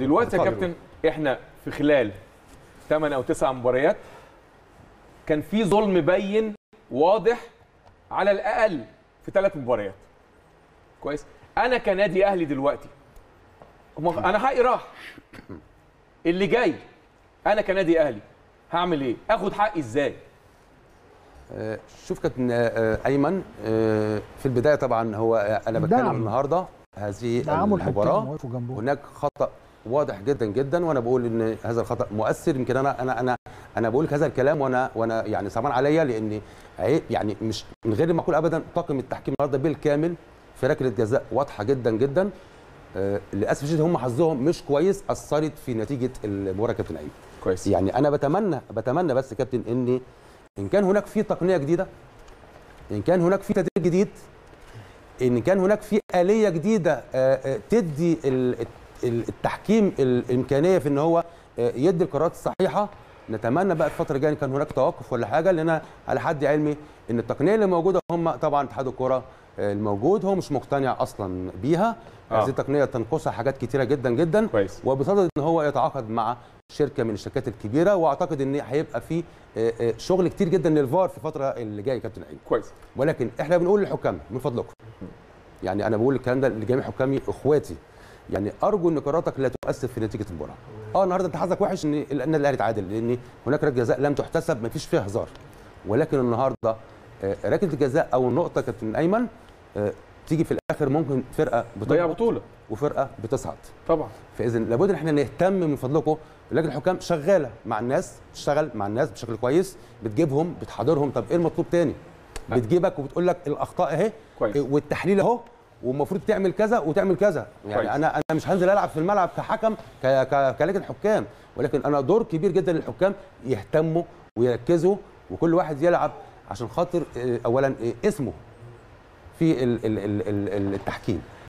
دلوقتي يا اتفضل. كابتن احنا في خلال 8 او 9 مباريات كان في ظلم بين واضح على الاقل في ثلاث مباريات كويس انا كنادي اهلي دلوقتي هم- انا حقي راح اللي جاي انا كنادي اهلي هعمل ايه اخد حقي ازاي آه، شوف كابتن آه، آه، ايمن آه، في البدايه طبعا هو آه، انا بتكلم دعم. النهارده هذه دعموا الحكام المباراه وقفوا جنبهم هناك خطا واضح جدا جدا وانا بقول ان هذا الخطا مؤثر يمكن انا انا انا انا بقول هذا الكلام وانا وانا يعني صعبان عليا لان عيب يعني مش من غير المعقول ابدا طاقم التحكيم النهارده بالكامل في ركله جزاء واضحه جدا جدا آه، للاسف الشديد هم حظهم مش كويس اثرت في نتيجه المباراه كابتن ايمن كويس يعني انا بتمنى بتمنى بس يا كابتن ان ان كان هناك في تقنيه جديده ان كان هناك في تدريب جديد ان كان هناك في اليه جديده آه، آه، تدي ال- ال- التحكيم الامكانيه في ان هو آه، يدي القرارات الصحيحه نتمنى بقى الفتره الجايه إن كان هناك توقف ولا حاجه لان أنا على حد علمي ان التقنيه اللي موجوده هم طبعا اتحاد الكره آه، الموجود هو مش مقتنع اصلا بيها آه. هذه التقنيه تنقصها حاجات كتيره جدا جدا كويس وبصدد ان هو يتعاقد مع شركه من الشركات الكبيره واعتقد ان هيبقى في آه، آه، شغل كتير جدا للفار في الفتره اللي جايه يا كابتن عيد كويس ولكن احنا بنقول للحكام من فضلكم يعني انا بقول الكلام ده لجميع حكامي اخواتي يعني ارجو ان قراراتك لا تؤثر في نتيجه المباراه اه النهارده انت حظك وحش ان النادي الاهلي تعادل لان هناك ركله جزاء لم تحتسب ما فيش فيها هزار ولكن النهارده آه، ركله الجزاء او النقطه كابتن ايمن آه، تيجي في الاخر ممكن فرقه ضيع بتهبط بطوله وفرقه بتصعد طبعا فاذا لابد ان احنا نهتم من فضلكم لجنه الحكام شغاله مع الناس بتشتغل مع الناس بشكل كويس بتجيبهم بتحاضرهم طب ايه المطلوب تاني بتجيبك وبتقول لك الاخطاء اهي كويس. والتحليل اهو والمفروض تعمل كذا وتعمل كذا يعني كويس. انا انا مش هنزل العب في الملعب كحكم ك- ك- كلجنه حكام ولكن انا دور كبير جدا للحكام يهتموا ويركزوا وكل واحد يلعب عشان خاطر آه، اولا آه، اسمه في ال- ال- ال- ال- التحكيم